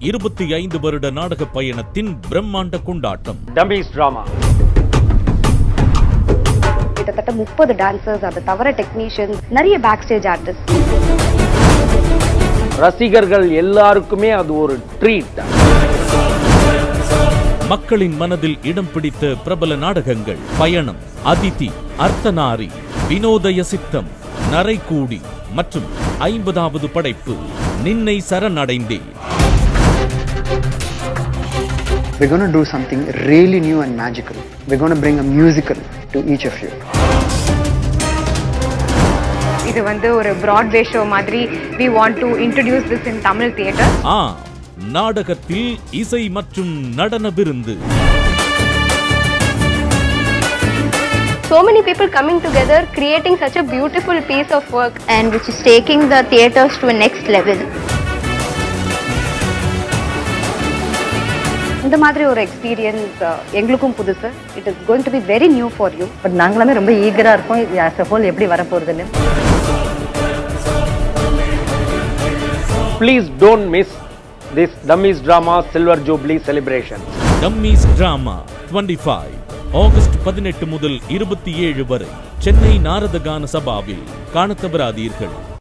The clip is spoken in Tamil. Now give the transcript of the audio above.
இருபத்தி ஐந்து வருட நாடக பயணத்தின் பிரம்மாண்ட கொண்டாட்டம் டம்பிஸ் டிராமா கிட்டத்தட்ட முப்பது டான்சர்ஸ் அதை தவிர டெக்னீஷியன்ஸ் நிறைய பேக் ஸ்டேஜ் ஆர்டிஸ்ட் ரசிகர்கள் எல்லாருக்குமே அது ஒரு ட்ரீட் மக்களின் மனதில் இடம் பிடித்த பிரபல நாடகங்கள் பயணம் அதிதி அர்த்தநாரி வினோதய சித்தம் நரைக்கூடி மற்றும் ஐம்பதாவது படைப்பு நின்னை சரணடைந்தேன் We're going to do something really new and magical. We're going to bring a musical to each of you. இது வந்து ஒரு பிராட்வே ஷோ மாதிரி we want to introduce this in Tamil theatre ஆ நாடகத்தில் இசை மற்றும் நடன விருந்து so many people coming together creating such a beautiful piece of work and which is taking the theaters to a next level இந்த மாதிரி ஒரு எக்ஸ்பீரியன்ஸ் எங்களுக்கும் புதுசு it is going to be very new for you but நாங்களாமே ரொம்ப ஈகராக இருக்கோம் ஆஸ் அ ஹோல் எப்படி வரப்போகுதுன்னு please don't miss this Dummies drama silver jubilee celebration Dummies drama 25 August பதினெட்டு முதல் இருபத்தி ஏழு வரை சென்னை நாரதகான சபாவில் காணத் தவறாதீர்கள்